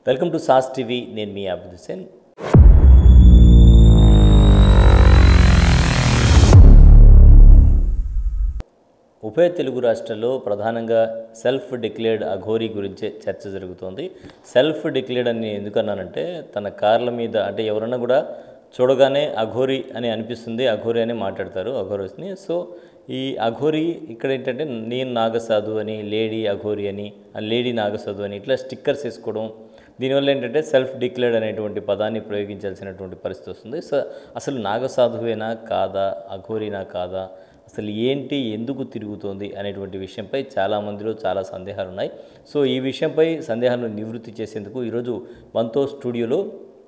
Welcome to sauce TV నేను మీ అబ్దుల్ హుసేన్ ఉభయ తెలుగు రాష్ట్రాల్లో ప్రధానంగా సెల్ఫ్ డిక్లేర్డ్ అఘోరీ గురించే చర్చ జరుగుతోంది సెల్ఫ్ డిక్లేర్డ్ అని ఎందుకన్నానంటే తన కార్ల మీద అంటే ఎవరన్నా కూడా చూడగానే అఘోరీ అని అనిపిస్తుంది అఘోరీ అని మాట్లాడతారు అఘోరీస్ని సో ఈ అఘోరీ ఇక్కడ ఏంటంటే నేను నాగసాధు అని లేడీ అఘోరీ అని ఆ లేడీ నాగసాధు అని ఇట్లా స్టిక్కర్స్ వేసుకోవడం దీనివల్ల ఏంటంటే సెల్ఫ్ డిక్లేర్డ్ అనేటువంటి పదాన్ని ప్రయోగించాల్సినటువంటి పరిస్థితి వస్తుంది సో అసలు నాగసాధువేనా కాదా అఘోరీనా కాదా అసలు ఏంటి ఎందుకు తిరుగుతోంది అనేటువంటి విషయంపై చాలామందిలో చాలా సందేహాలు ఉన్నాయి సో ఈ విషయంపై సందేహాలను నివృత్తి చేసేందుకు ఈరోజు మనతో స్టూడియోలో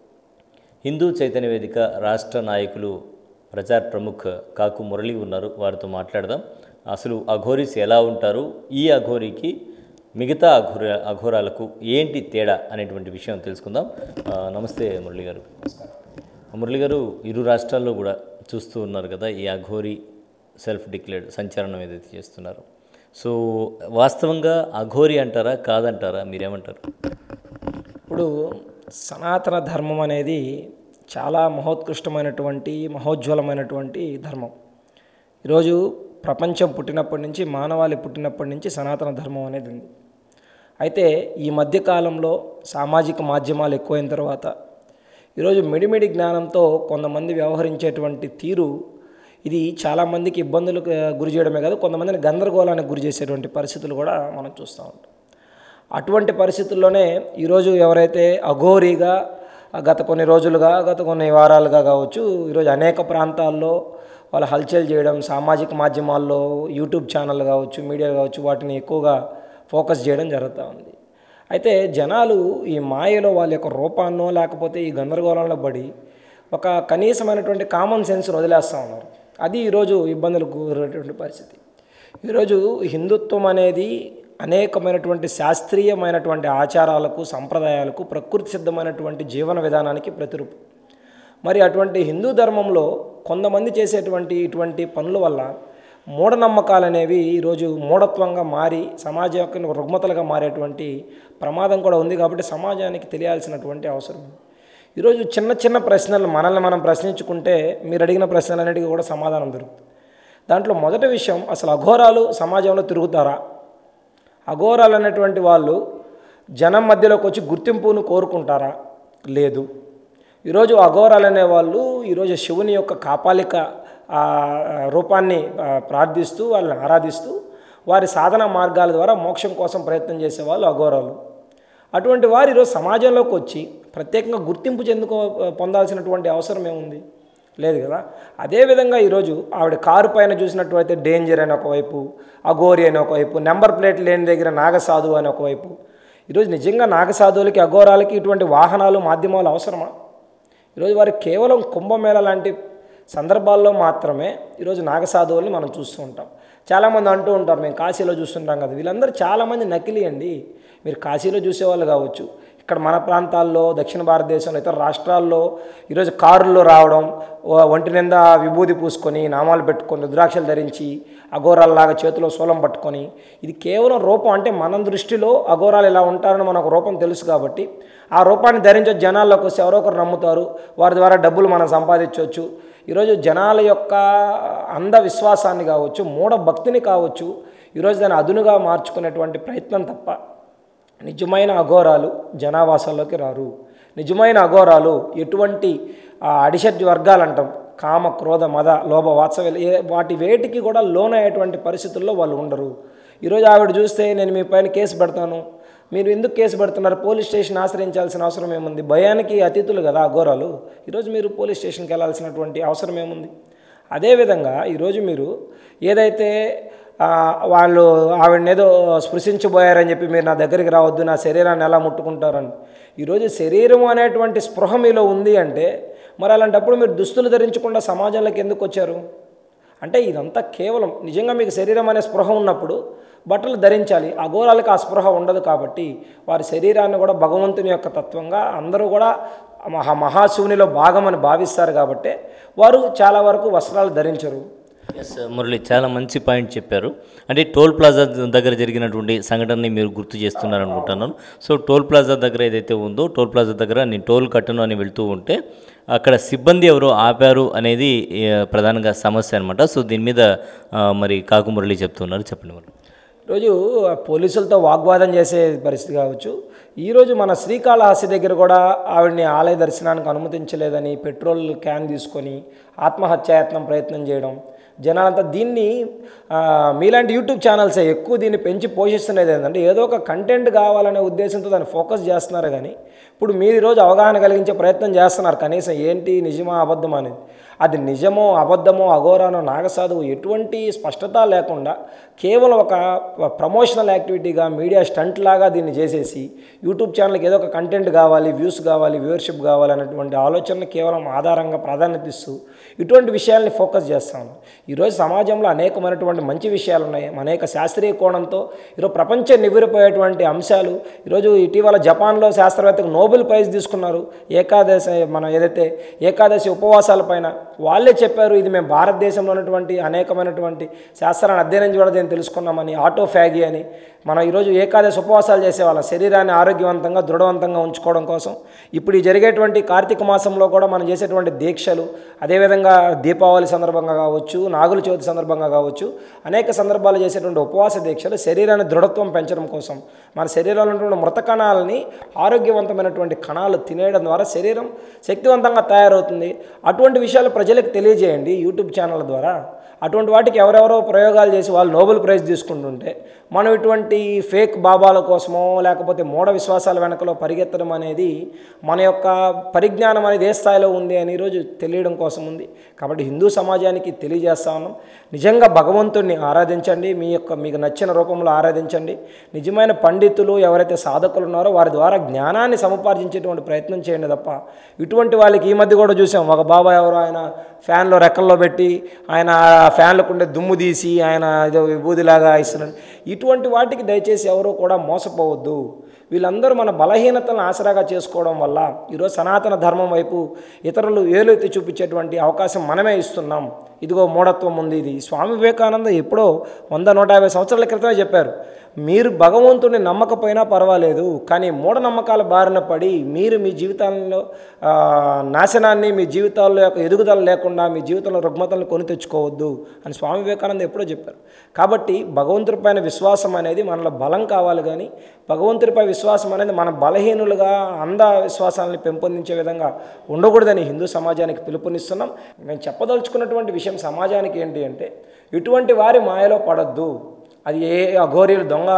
హిందూ చైతన్య వేదిక రాష్ట్ర నాయకులు ప్రచార్ ప్రముఖ్ కాకు మురళి ఉన్నారు వారితో మాట్లాడదాం అసలు అఘోరీస్ ఎలా ఉంటారు ఈ అఘోరీకి మిగతా అఘోర అఘోరాలకు ఏంటి తేడా అనేటువంటి విషయం తెలుసుకుందాం ఆ, నమస్తే మురళి గారు మురళి గారు ఇరు రాష్ట్రాల్లో కూడా చూస్తూ ఉన్నారు కదా ఈ అఘోరీ సెల్ఫ్ డిక్లేర్డ్ సంచలనం ఏదైతే చేస్తున్నారు సో వాస్తవంగా అఘోరీ అంటారా కాదంటారా మీరేమంటారు ఇప్పుడు సనాతన ధర్మం అనేది చాలా మహోత్కృష్టమైనటువంటి మహోజ్వలమైనటువంటి ధర్మం ఈరోజు ప్రపంచం పుట్టినప్పటి నుంచి మానవాళి పుట్టినప్పటి నుంచి సనాతన ధర్మం అనేది ఉంది అయితే ఈ మధ్యకాలంలో సామాజిక మాధ్యమాలు ఎక్కువైన తర్వాత ఈరోజు మిడిమిడి జ్ఞానంతో కొంతమంది వ్యవహరించేటువంటి తీరు ఇది చాలామందికి ఇబ్బందులకు గురి చేయడమే కాదు కొంతమందిని గందరగోళానికి గురి చేసేటువంటి పరిస్థితులు కూడా మనం చూస్తూ ఉంటాం అటువంటి పరిస్థితుల్లోనే ఈరోజు ఎవరైతే అఘోరీగా గత కొన్ని రోజులుగా గత కొన్ని వారాలుగా కావచ్చు ఈరోజు అనేక ప్రాంతాల్లో వాళ్ళు హల్చల్ చేయడం సామాజిక మాధ్యమాల్లో యూట్యూబ్ ఛానల్ కావచ్చు మీడియా కావచ్చు వాటిని ఎక్కువగా ఫోకస్ చేయడం జరుగుతూ ఉంది అయితే జనాలు ఈ మాయలో వాళ్ళ యొక్క రూపాన్నో లేకపోతే ఈ గందరగోళంలో పడి ఒక కనీసమైనటువంటి కామన్ సెన్స్ వదిలేస్తూ ఉన్నారు అది ఈరోజు ఇబ్బందులకు గురైనటువంటి పరిస్థితి ఈరోజు హిందుత్వం అనేది అనేకమైనటువంటి శాస్త్రీయమైనటువంటి ఆచారాలకు సంప్రదాయాలకు ప్రకృతి సిద్ధమైనటువంటి జీవన విధానానికి ప్రతిరూపం మరి అటువంటి హిందూ ధర్మంలో కొంతమంది చేసేటువంటి ఇటువంటి పనుల వల్ల మూఢనమ్మకాలు అనేవి ఈరోజు మూఢత్వంగా మారి సమాజం యొక్క రుగ్మతలుగా మారేటువంటి ప్రమాదం కూడా ఉంది కాబట్టి సమాజానికి తెలియాల్సినటువంటి అవసరం ఉంది. ఈరోజు చిన్న చిన్న ప్రశ్నలు మనల్ని మనం ప్రశ్నించుకుంటే మీరు అడిగిన ప్రశ్నలన్నిటికీ కూడా సమాధానం దొరుకుతుంది దాంట్లో మొదటి విషయం అసలు అఘోరాలు సమాజంలో తిరుగుతారా అఘోరాలు అనేటువంటి వాళ్ళు జనం మధ్యలోకి వచ్చి గుర్తింపును కోరుకుంటారా లేదు ఈరోజు అఘోరాలు అనేవాళ్ళు ఈరోజు శివుని యొక్క కాపాలిక ఆ, రూపాన్ని ఆ, ప్రార్థిస్తూ వాళ్ళని ఆరాధిస్తూ వారి సాధన మార్గాల ద్వారా మోక్షం కోసం ప్రయత్నం చేసేవాళ్ళు అఘోరాలు అటువంటి వారు ఈరోజు సమాజంలోకి వచ్చి ప్రత్యేకంగా గుర్తింపు చెందుకో పొందాల్సినటువంటి అవసరం ఏముంది లేదు కదా అదేవిధంగా ఈరోజు ఆవిడ కారు పైన చూసినట్లయితే డేంజర్ అని ఒకవైపు అఘోరి అని ఒకవైపు నెంబర్ ప్లేట్ లేని దగ్గర నాగసాధు అని ఒకవైపు ఈరోజు నిజంగా నాగసాధువులకి అఘోరాలకి ఇటువంటి వాహనాలు మాధ్యమాలు అవసరమా ఈరోజు వారు కేవలం కుంభమేళ లాంటి సందర్భాల్లో మాత్రమే ఈరోజు నాగసాధువుల్ని మనం చూస్తూ ఉంటాం చాలామంది అంటూ ఉంటారు మేము కాశీలో చూస్తుంటాం కదా వీళ్ళందరూ చాలామంది నకిలీ అండి మీరు కాశీలో చూసేవాళ్ళు కావచ్చు ఇక్కడ మన ప్రాంతాల్లో దక్షిణ భారతదేశంలో ఇతర రాష్ట్రాల్లో ఈరోజు కారుల్లో రావడం ఓ- ఒంటి నిండా విభూది పూసుకొని నామాలు పెట్టుకొని రుద్రాక్షలు ధరించి అఘోరాల్లాగా చేతిలో శూలం పట్టుకొని ఇది కేవలం రూపం అంటే మన దృష్టిలో అఘోరాలు ఇలా ఉంటారని మనకు రూపం తెలుసు కాబట్టి ఆ రూపాన్ని ధరించే జనాల్లోకి వస్తే ఎవరో ఒకరు నమ్ముతారు వారి ద్వారా డబ్బులు మనం సంపాదించవచ్చు ఈరోజు జనాల యొక్క అంధ విశ్వాసాన్ని కావచ్చు మూఢ భక్తిని కావచ్చు ఈరోజు దాన్ని అదునుగా మార్చుకునేటువంటి ప్రయత్నం తప్ప నిజమైన అఘోరాలు జనావాసాల్లోకి రారు నిజమైన అఘోరాలు ఎటువంటి ఆ, అడిషడ్ వర్గాలు అంటాం కామ క్రోధ మద లోభ వాత్సవ్య ఏ వాటి వేటికి కూడా లోనయ్యేటువంటి పరిస్థితుల్లో వాళ్ళు ఉండరు ఈరోజు ఆవిడ చూస్తే నేను మీ పైన కేసు పెడతాను మీరు ఎందుకు కేసు పెడుతున్నారు పోలీస్ స్టేషన్ ఆశ్రయించాల్సిన అవసరం ఏముంది భయానికి అతిథులు కదా అఘోరాలు ఈరోజు మీరు పోలీస్ స్టేషన్కి వెళ్ళాల్సినటువంటి అవసరం ఏముంది అదేవిధంగా ఈరోజు మీరు ఏదైతే ఆ, వాళ్ళు ఆవిడని ఏదో స్పృశించబోయారని చెప్పి మీరు నా దగ్గరికి రావద్దు నా శరీరాన్ని ఎలా ముట్టుకుంటారని ఈరోజు శరీరం అనేటువంటి స్పృహ మీలో ఉంది అంటే మరి అలాంటప్పుడు మీరు దుస్తులు ధరించకుండా సమాజంలోకి ఎందుకు వచ్చారు అంటే ఇదంతా కేవలం నిజంగా మీకు శరీరం అనే స్పృహ ఉన్నప్పుడు బట్టలు ధరించాలి అఘోరాలకు ఆ స్పృహ ఉండదు కాబట్టి వారి శరీరాన్ని కూడా భగవంతుని యొక్క తత్వంగా అందరూ కూడా మహా మహాశివునిలో భాగమని భావిస్తారు కాబట్టి వారు చాలా వరకు వస్త్రాలు ధరించరు ఎస్ మురళి చాలా మంచి పాయింట్ చెప్పారు అంటే టోల్ ప్లాజా దగ్గర జరిగినటువంటి సంఘటనని మీరు గుర్తు చేస్తున్నారు అనుకుంటున్నాను సో టోల్ ప్లాజా దగ్గర ఏదైతే ఉందో టోల్ ప్లాజా దగ్గర నేను టోల్ కట్టను అని వెళ్తూ ఉంటే అక్కడ సిబ్బంది ఎవరో ఆపారు అనేది ఏ, ప్రధానంగా సమస్య అనమాట సో దీని మీద ఆ, మరి కాకు మురళి చెప్తున్నారు చెప్పండి మరి ఈరోజు ఆ పోలీసులతో వాగ్వాదం చేసే పరిస్థితి కావచ్చు ఈరోజు మన శ్రీకాళహస్తి దగ్గర కూడా ఆవిడని ఆలయ దర్శనానికి అనుమతించలేదని పెట్రోల్ క్యాన్ తీసుకొని ఆత్మహత్యాయత్నం ప్రయత్నం చేయడం జనాలంతా దీన్ని ఆ, మీలాంటి యూట్యూబ్ ఛానల్సే ఎక్కువ దీన్ని పెంచి పోషిస్తున్నది ఏంటంటే ఏదో ఒక కంటెంట్ కావాలనే ఉద్దేశంతో దాన్ని ఫోకస్ చేస్తున్నారు కానీ ఇప్పుడు మీరు ఈరోజు అవగాహన కలిగించే ప్రయత్నం చేస్తున్నారు కనీసం ఏంటి నిజమా అబద్ధమా అనేది అది నిజమో అబద్ధమో అఘోరానో నాగసాధువు ఎటువంటి స్పష్టత లేకుండా కేవలం ఒక ప్రమోషనల్ యాక్టివిటీగా మీడియా స్టంట్ లాగా దీన్ని చేసేసి యూట్యూబ్ ఛానల్కి ఏదో ఒక కంటెంట్ కావాలి వ్యూస్ కావాలి వ్యూవర్షిప్ కావాలి అనేటువంటి ఆలోచనలు కేవలం ఆధారంగా ప్రాధాన్యత ఇస్తూ ఇటువంటి విషయాల్ని ఫోకస్ చేస్తాను ఈరోజు సమాజంలో అనేకమైనటువంటి మంచి విషయాలు ఉన్నాయి అనేక శాస్త్రీయ కోణంతో ఈరోజు ప్రపంచం నివ్వెరపోయేటువంటి అంశాలు ఈరోజు ఇటీవల జపాన్లో శాస్త్రవేత్తకు నోబెల్ ప్రైజ్ తీసుకున్నారు ఏకాదశి మన ఏదైతే ఏకాదశి ఉపవాసాల పైన వాళ్ళే చెప్పారు ఇది మేము భారతదేశంలో ఉన్నటువంటి అనేకమైనటువంటి శాస్త్రాన్ని అధ్యయనం కూడా దీన్ని తెలుసుకున్నామని ఆటోఫ్యాగి అని మనం ఈరోజు ఏకాదశి ఉపవాసాలు చేసేవాళ్ళం శరీరాన్ని ఆరోగ్యవంతంగా దృఢవంతంగా ఉంచుకోవడం కోసం ఇప్పుడు ఈ జరిగేటువంటి కార్తీక మాసంలో కూడా మనం చేసేటువంటి దీక్షలు అదేవిధంగా దీపావళి సందర్భంగా కావచ్చు నాగుల చవితి సందర్భంగా కావచ్చు అనేక సందర్భాలు చేసేటువంటి ఉపవాస దీక్షలు శరీరాన్ని దృఢత్వం పెంచడం కోసం మన శరీరంలో ఉన్నటువంటి మృత కణాలని ఆరోగ్యవంతమైనటువంటి కణాలు తినేయడం ద్వారా శరీరం శక్తివంతంగా తయారవుతుంది అటువంటి విషయాలు ప్రజలకు తెలియజేయండి యూట్యూబ్ ఛానల్ ద్వారా అటువంటి వాటికి ఎవరెవరో ప్రయోగాలు చేసి వాళ్ళు నోబెల్ ప్రైజ్ తీసుకుంటుంటే మనం ఇటువంటి ఫేక్ బాబాల కోసమో లేకపోతే మూఢ విశ్వాసాల వెనకలో పరిగెత్తడం అనేది మన యొక్క పరిజ్ఞానం అనేది ఏ స్థాయిలో ఉంది అని ఈరోజు తెలియడం కోసం ఉంది కాబట్టి హిందూ సమాజానికి తెలియజేస్తా ఉన్నాం నిజంగా భగవంతుడిని ఆరాధించండి మీ యొక్క మీకు నచ్చిన రూపంలో ఆరాధించండి నిజమైన పండితులు ఎవరైతే సాధకులు ఉన్నారో వారి ద్వారా జ్ఞానాన్ని సముపార్జించేటువంటి ప్రయత్నం చేయండి తప్ప ఇటువంటి వాళ్ళకి ఈ మధ్య కూడా చూసాం ఒక బాబా ఎవరో ఆయన ఫ్యాన్లో రెక్కల్లో పెట్టి ఆయన ఫ్యాన్లకు ఉండే దుమ్ము తీసి ఆయన ఏదో విభూదిలాగా ఇస్తున్నాడు ఇటువంటి వాటికి దయచేసి ఎవరు కూడా మోసపోవద్దు వీళ్ళందరూ మన బలహీనతలను ఆసరాగా చేసుకోవడం వల్ల ఈరోజు సనాతన ధర్మం వైపు ఇతరులు ఏలెత్తి చూపించేటువంటి అవకాశం మనమే ఇస్తున్నాం ఇదిగో మూఢత్వం ఉంది ఇది స్వామి వివేకానంద ఎప్పుడో వంద నూట యాభై సంవత్సరాల క్రితమే చెప్పారు మీరు భగవంతుని నమ్మకపోయినా పర్వాలేదు కానీ మూఢనమ్మకాల బారిన పడి మీరు మీ జీవితాల్లో ఆ, నాశనాన్ని మీ జీవితాల్లో యొక్క ఎదుగుదల లేకుండా మీ జీవితంలో రుగ్మతలను కొని తెచ్చుకోవద్దు అని స్వామి వివేకానంద ఎప్పుడో చెప్పారు కాబట్టి భగవంతుడిపైన విశ్వాసం అనేది మనలో బలం కావాలి కానీ భగవంతుడిపై విశ్వాసం అనేది మన బలహీనులుగా అంధ విశ్వాసాలని పెంపొందించే విధంగా ఉండకూడదని హిందూ సమాజానికి పిలుపునిస్తున్నాం మేము చెప్పదలుచుకున్నటువంటి విషయం సమాజానికి ఏంటి అంటే ఇటువంటి వారి మాయలో పడద్దు అది ఏ అఘోరీలు దొంగ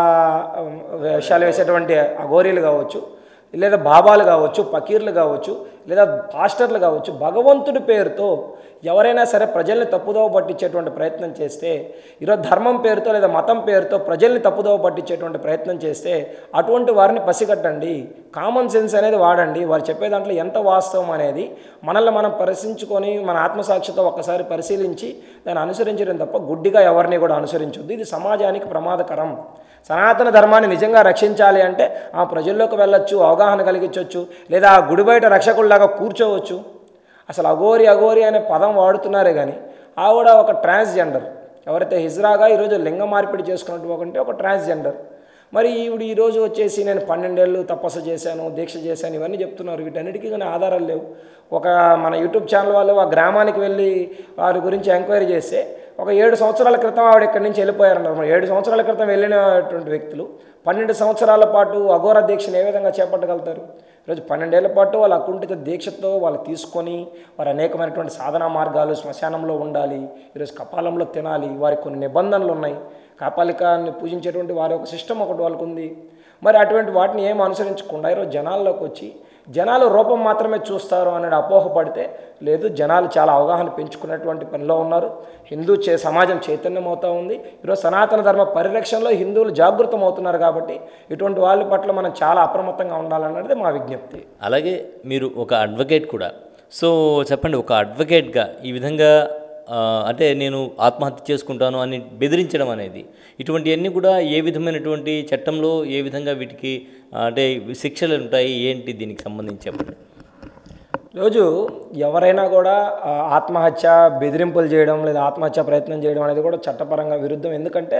ఆ, వేషాలు వేసేటువంటి అఘోరీలు కావచ్చు లేదా బాబాలు కావచ్చు పకీర్లు కావచ్చు లేదా పాస్టర్లు కావచ్చు భగవంతుడి పేరుతో ఎవరైనా సరే ప్రజల్ని తప్పుదోవ పట్టించేటువంటి ప్రయత్నం చేస్తే ఈరోజు ధర్మం పేరుతో లేదా మతం పేరుతో ప్రజల్ని తప్పుదోవ పట్టించేటువంటి ప్రయత్నం చేస్తే అటువంటి వారిని పసిగట్టండి కామన్ సెన్స్ అనేది వాడండి వారు చెప్పే దాంట్లో ఎంత వాస్తవం అనేది మనల్ని మనం పరిశీలించుకొని మన ఆత్మసాక్షితో ఒక్కసారి పరిశీలించి దాన్ని అనుసరించడం తప్ప గుడ్డిగా ఎవరిని కూడా అనుసరించొద్దు ఇది సమాజానికి ప్రమాదకరం సనాతన ధర్మాన్ని నిజంగా రక్షించాలి అంటే ఆ ప్రజల్లోకి వెళ్ళొచ్చు అవగాహన కలిగించవచ్చు లేదా ఆ గుడి బయట రక్షకుల్లాగా కూర్చోవచ్చు అసలు అఘోరి అఘోరి అనే పదం వాడుతున్నారే కానీ ఆవిడ ఒక ట్రాన్స్జెండర్ ఎవరైతే హిజ్రాగా ఈరోజు లింగ మార్పిడి చేసుకున్నట్టు ఒకటి ఒక ట్రాన్స్జెండర్ మరి ఈవిడ ఈరోజు వచ్చేసి నేను పన్నెండేళ్ళు తపస్సు చేశాను దీక్ష చేశాను ఇవన్నీ చెప్తున్నారు వీటన్నిటికీ కానీ ఆధారాలు లేవు ఒక మన యూట్యూబ్ ఛానల్ వాళ్ళు ఆ గ్రామానికి వెళ్ళి వారి గురించి ఎంక్వైరీ చేస్తే ఒక ఏడు సంవత్సరాల క్రితం ఆవిడ ఇక్కడి నుంచి వెళ్ళిపోయారన్నారు మరి ఏడు సంవత్సరాల క్రితం వెళ్ళినటువంటి వ్యక్తులు పన్నెండు సంవత్సరాల పాటు అఘోర దీక్షను ఏ విధంగా చేపట్టగలుగుతారు ఈరోజు పన్నెండేళ్ల పాటు వాళ్ళ అకుంఠిత దీక్షతో వాళ్ళు తీసుకొని వారు అనేకమైనటువంటి సాధనా మార్గాలు శ్మశానంలో ఉండాలి ఈరోజు కపాలంలో తినాలి వారికి కొన్ని నిబంధనలు ఉన్నాయి కాపాలికాన్ని పూజించేటువంటి వారి ఒక సిస్టమ్ ఒకటి వాళ్ళకు ఉంది మరి అటువంటి వాటిని ఏం అనుసరించకుండా ఈరోజు జనాల్లోకి వచ్చి జనాలు రూపం మాత్రమే చూస్తారు అనే అపోహపడితే లేదు జనాలు చాలా అవగాహన పెంచుకునేటువంటి పనిలో ఉన్నారు హిందూ చే సమాజం చైతన్యం అవుతూ ఉంది ఈరోజు సనాతన ధర్మ పరిరక్షణలో హిందువులు జాగృతం అవుతున్నారు కాబట్టి ఇటువంటి వాళ్ళ పట్ల మనం చాలా అప్రమత్తంగా ఉండాలన్నది మా విజ్ఞప్తి అలాగే మీరు ఒక అడ్వకేట్ కూడా సో చెప్పండి ఒక అడ్వకేట్గా ఈ విధంగా ఆ, అంటే నేను ఆత్మహత్య చేసుకుంటాను అని బెదిరించడం అనేది ఇటువంటివన్నీ కూడా ఏ విధమైనటువంటి చట్టంలో ఏ విధంగా వీటికి ఆ, అంటే శిక్షలు ఉంటాయి ఏంటి దీనికి సంబంధించి చెప్పండి రోజు ఎవరైనా కూడా ఆ, ఆత్మహత్య బెదిరింపులు చేయడం లేదా ఆత్మహత్య ప్రయత్నం చేయడం అనేది కూడా చట్టపరంగా విరుద్ధం ఎందుకంటే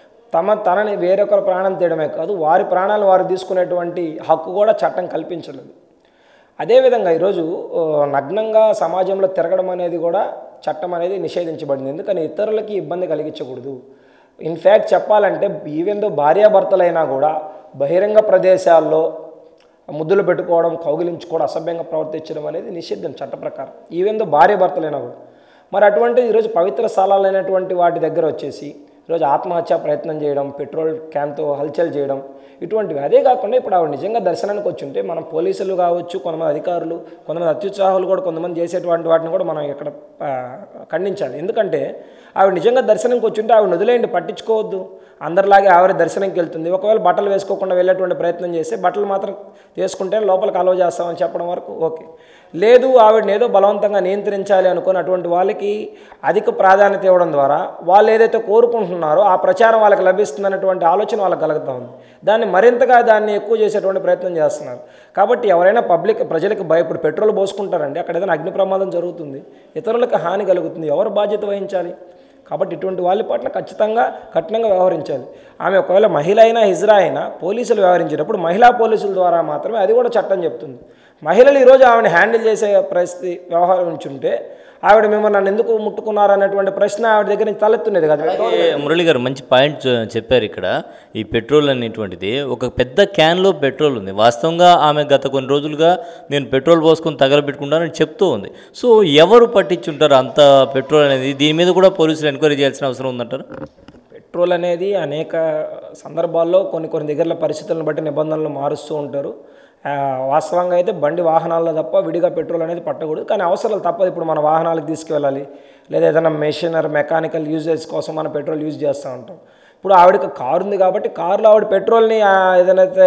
తమ తనని వేరొకరు ప్రాణం తీయడమే కాదు వారి ప్రాణాలు వారు తీసుకునేటువంటి హక్కు కూడా చట్టం కల్పించలేదు అదేవిధంగా ఈరోజు ఆ, నగ్నంగా సమాజంలో తిరగడం అనేది కూడా చట్టం అనేది నిషేధించబడింది ఎందుకని ఇతరులకి ఇబ్బంది కలిగించకూడదు ఇన్ఫ్యాక్ట్ చెప్పాలంటే ఈవెన్ దో భార్యాభర్తలైనా కూడా బహిరంగ ప్రదేశాల్లో ముద్దులు పెట్టుకోవడం కౌగిలించుకోవడం అసభ్యంగా ప్రవర్తించడం అనేది నిషిద్ధం చట్ట ప్రకారం ఈవెన్ దో భార్య భర్తలైనా కూడా మరి అటువంటి ఈరోజు పవిత్ర స్థలాలైనటువంటి వాటి దగ్గర వచ్చేసి ఈరోజు ఆత్మహత్య ప్రయత్నం చేయడం పెట్రోల్ క్యాన్తో హల్చల్ చేయడం ఇటువంటివి అదే కాకుండా ఇప్పుడు ఆవిడ నిజంగా దర్శనానికి వచ్చి ఉంటే మనం పోలీసులు కావచ్చు కొంతమంది అధికారులు కొంతమంది అత్యుత్సాహాలు కూడా కొంతమంది చేసేటువంటి వాటిని కూడా మనం ఇక్కడ ఆ, ఖండించాలి ఎందుకంటే ఆవిడ నిజంగా దర్శనంకి వచ్చి ఉంటే ఆవిడ వదిలేయండి పట్టించుకోవద్దు అందరిలాగే ఆవిడ దర్శనంకి వెళ్తుంది ఒకవేళ బట్టలు వేసుకోకుండా వెళ్ళేటువంటి ప్రయత్నం చేస్తే బట్టలు మాత్రం వేసుకుంటే లోపలికి అలవ చేస్తామని చెప్పడం వరకు ఓకే లేదు ఆవిడని ఏదో బలవంతంగా నియంత్రించాలి అనుకుని అటువంటి వాళ్ళకి అధిక ప్రాధాన్యత ఇవ్వడం ద్వారా వాళ్ళు ఏదైతే కోరుకుంటున్నారో ఆ ప్రచారం వాళ్ళకి లభిస్తుందన్నటువంటి ఆలోచన వాళ్ళకి కలుగుతూ ఉంది దాన్ని మరింతగా దాన్ని ఎక్కువ చేసేటువంటి ప్రయత్నం చేస్తున్నారు కాబట్టి ఎవరైనా పబ్లిక్ ప్రజలకు భయపడి పెట్రోల్ పోసుకుంటారండి అక్కడ ఏదైనా అగ్ని ప్రమాదం జరుగుతుంది ఇతరులకు హాని కలుగుతుంది ఎవరు బాధ్యత వహించాలి కాబట్టి ఇటువంటి వాళ్ళ పట్ల ఖచ్చితంగా కఠినంగా వ్యవహరించాలి ఆమె ఒకవేళ మహిళ అయినా హిజ్రా అయినా పోలీసులు వ్యవహరించేటప్పుడు మహిళా పోలీసుల ద్వారా మాత్రమే అది కూడా చట్టం చెప్తుంది మహిళలు ఈరోజు ఆమెను హ్యాండిల్ చేసే పరిస్థితి వ్యవహరించుంటే ఆవిడ మిమ్మల్ని నన్ను ఎందుకు ముట్టుకున్నారు అనేటువంటి ప్రశ్న ఆవిడ దగ్గర నుంచి తలెత్తునేది కదా అలాగే మురళి గారు మంచి పాయింట్ చె- చెప్పారు ఇక్కడ ఈ పెట్రోల్ అనేటువంటిది ఒక పెద్ద క్యాన్లో పెట్రోల్ ఉంది వాస్తవంగా ఆమె గత కొన్ని రోజులుగా నేను పెట్రోల్ పోసుకొని తగలబెట్టుకుంటానని చెప్తూ ఉంది సో ఎవరు పట్టించుంటారు అంత పెట్రోల్ అనేది దీని మీద కూడా పోలీసులు ఎంక్వైరీ చేయాల్సిన అవసరం ఉందంటారు పెట్రోల్ అనేది అనేక సందర్భాల్లో కొన్ని కొన్ని దగ్గరల పరిస్థితులను బట్టి నిబంధనలు మారుస్తూ ఉంటారు ఆ, వాస్తవంగా అయితే బండి వాహనాల్లో తప్ప విడిగా పెట్రోల్ అనేది పట్టకూడదు కానీ అవసరాలు తప్పదు ఇప్పుడు మన వాహనాలకు తీసుకువెళ్ళాలి లేదా ఏదైనా మెషినర్ మెకానికల్ యూజెస్ కోసం మనం పెట్రోల్ యూజ్ చేస్తూ ఉంటాం ఇప్పుడు ఆవిడకి కారు ఉంది కాబట్టి కారులో ఆవిడ పెట్రోల్ని ఆ, ఏదైతే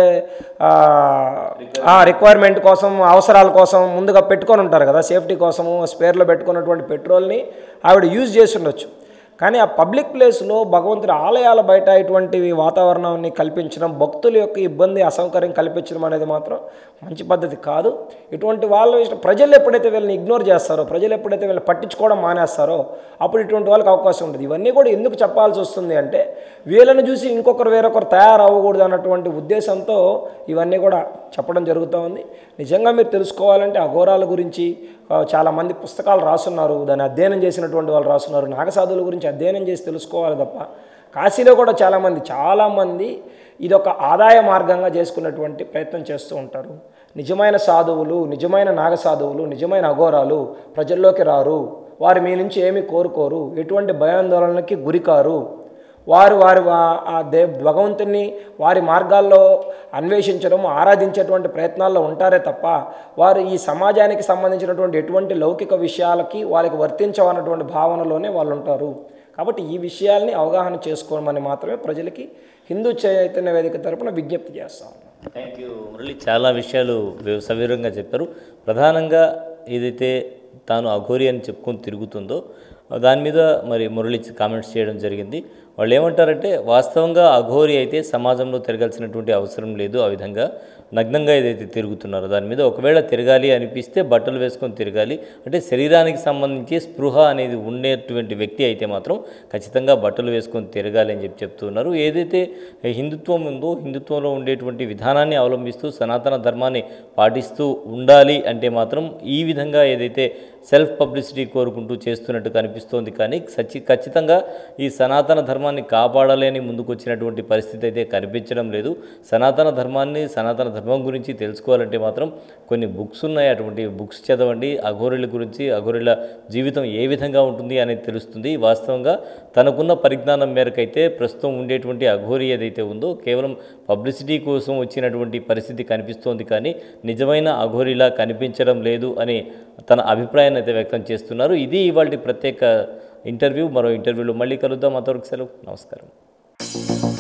రిక్వైర్మెంట్ కోసం అవసరాల కోసం ముందుగా పెట్టుకొని ఉంటారు కదా సేఫ్టీ కోసము స్పేర్లో పెట్టుకున్నటువంటి పెట్రోల్ని ఆవిడ యూజ్ చేసి ఉండొచ్చు కానీ ఆ పబ్లిక్ ప్లేస్లో భగవంతుడి ఆలయాల బయట ఇటువంటి వాతావరణాన్ని కల్పించడం భక్తుల యొక్క ఇబ్బంది అసౌకర్యం కల్పించడం అనేది మాత్రం మంచి పద్ధతి కాదు ఇటువంటి వాళ్ళ విషయం- ప్రజలు ఎప్పుడైతే వీళ్ళని ఇగ్నోర్ చేస్తారో ప్రజలు ఎప్పుడైతే వీళ్ళని పట్టించుకోవడం మానేస్తారో అప్పుడు ఇటువంటి వాళ్ళకి అవకాశం ఉంటుంది ఇవన్నీ కూడా ఎందుకు చెప్పాల్సి వస్తుంది అంటే వీళ్ళని చూసి ఇంకొకరు వేరొకరు తయారవ్వకూడదు అన్నటువంటి ఉద్దేశంతో ఇవన్నీ కూడా చెప్పడం జరుగుతూ ఉంది నిజంగా మీరు తెలుసుకోవాలంటే అఘోరాల గురించి ఆ, చాలామంది పుస్తకాలు రాస్తున్నారు దాన్ని అధ్యయనం చేసినటువంటి వాళ్ళు రాస్తున్నారు నాగసాధువుల గురించి అధ్యయనం చేసి తెలుసుకోవాలి తప్ప కాశీలో కూడా చాలామంది చాలామంది ఇదొక ఆదాయ మార్గంగా చేసుకున్నటువంటి ప్రయత్నం చేస్తూ ఉంటారు నిజమైన సాధువులు నిజమైన నాగసాధువులు నిజమైన అఘోరాలు ప్రజల్లోకి రారు వారు మీ నుంచి ఏమీ కోరుకోరు ఎటువంటి భయాందోళనలకి గురికారు వారు వారి వా- ఆ దే భగవంతుని వారి మార్గాల్లో అన్వేషించడం ఆరాధించేటువంటి ప్రయత్నాల్లో ఉంటారే తప్ప వారు ఈ సమాజానికి సంబంధించినటువంటి ఎటువంటి లౌకిక విషయాలకి వాళ్ళకి వర్తించవన్నటువంటి భావనలోనే వాళ్ళు ఉంటారు కాబట్టి ఈ విషయాల్ని అవగాహన చేసుకోమని మాత్రమే ప్రజలకి హిందూ చైతన్య వేదిక తరపున విజ్ఞప్తి చేస్తాం థ్యాంక్ యూ మురళి చాలా విషయాలు వి- సవివరంగా చెప్పారు ప్రధానంగా ఏదైతే తాను అఘోరి అని చెప్పుకొని తిరుగుతుందో దాని మీద మరి మురళి కామెంట్స్ చేయడం జరిగింది వాళ్ళు ఏమంటారంటే వాస్తవంగా అఘోరి అయితే సమాజంలో తిరగాల్సినటువంటి అవసరం లేదు ఆ విధంగా నగ్నంగా ఏదైతే తిరుగుతున్నారో దాని మీద ఒకవేళ తిరగాలి అనిపిస్తే బట్టలు వేసుకొని తిరగాలి అంటే శరీరానికి సంబంధించి స్పృహ అనేది ఉండేటువంటి వ్యక్తి అయితే మాత్రం ఖచ్చితంగా బట్టలు వేసుకొని తిరగాలి అని చెప్పి చెప్తున్నారు ఏదైతే హిందుత్వం ఉందో హిందుత్వంలో ఉండేటువంటి విధానాన్ని అవలంబిస్తూ సనాతన ధర్మాన్ని పాటిస్తూ ఉండాలి అంటే మాత్రం ఈ విధంగా ఏదైతే సెల్ఫ్ పబ్లిసిటీ కోరుకుంటూ చేస్తున్నట్టు కనిపిస్తోంది కానీ సచ్చి ఖచ్చితంగా ఈ సనాతన ధర్మాన్ని కాపాడాలి అని ముందుకు వచ్చినటువంటి పరిస్థితి అయితే కనిపించడం లేదు సనాతన ధర్మాన్ని సనాతన ధర్మం గురించి తెలుసుకోవాలంటే మాత్రం కొన్ని బుక్స్ ఉన్నాయి అటువంటి బుక్స్ చదవండి అఘోరుల గురించి అఘోరుల జీవితం ఏ విధంగా ఉంటుంది అనేది తెలుస్తుంది వాస్తవంగా తనకున్న పరిజ్ఞానం మేరకైతే ప్రస్తుతం ఉండేటువంటి అఘోరి ఏదైతే ఉందో కేవలం పబ్లిసిటీ కోసం వచ్చినటువంటి పరిస్థితి కనిపిస్తోంది కానీ నిజమైన అఘోరిలా కనిపించడం లేదు అని తన అభిప్రాయాన్ని అయితే వ్యక్తం చేస్తున్నారు ఇది ఇవాళ ప్రత్యేక ఇంటర్వ్యూ మరో ఇంటర్వ్యూలో మళ్ళీ కలుద్దాం అంతవరకు సెలవు నమస్కారం